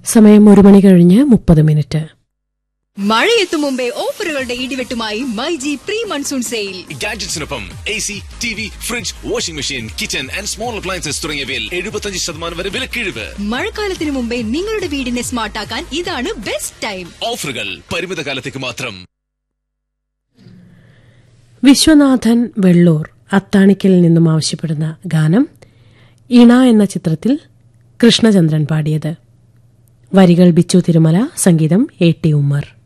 സമയം ഒരു മണി കഴിഞ്ഞ് മുപ്പത് മിനിറ്റ് മഴയെത്തും മുമ്പേ ഓഫറുകളുടെ ഇടിവെട്ടുമായി മൈജി പ്രീ മൺസൂൺ സെയിൽ ഗാഡ്ജറ്റ്സിനൊപ്പം A C T V fridge washing machine kitchen and small appliances തുടങ്ങിയവയിൽ എഴുപത്തഞ്ച് ശതമാനം വരെ വിലക്കിഴിവ് മഴക്കാലത്തിനു മുമ്പേ നിങ്ങളുടെ വീടിനെ സ്മാർട്ടാക്കാൻ ഇതാണ് ബെസ്റ്റ് ടൈം ഓഫറുകൾ പരിമിത കാലത്തേക്ക് മാത്രം വിശ്വനാഥൻ വെള്ളൂർ അത്താണിക്കൽ നിന്നും ആവശ്യപ്പെടുന്ന ഗാനം ഇണ എന്ന ചിത്രത്തിൽ കൃഷ്ണചന്ദ്രൻ പാടിയത് വരികൾ ബിച്ചു തിരുമല സംഗീതം എ ടി ഉമ്മർ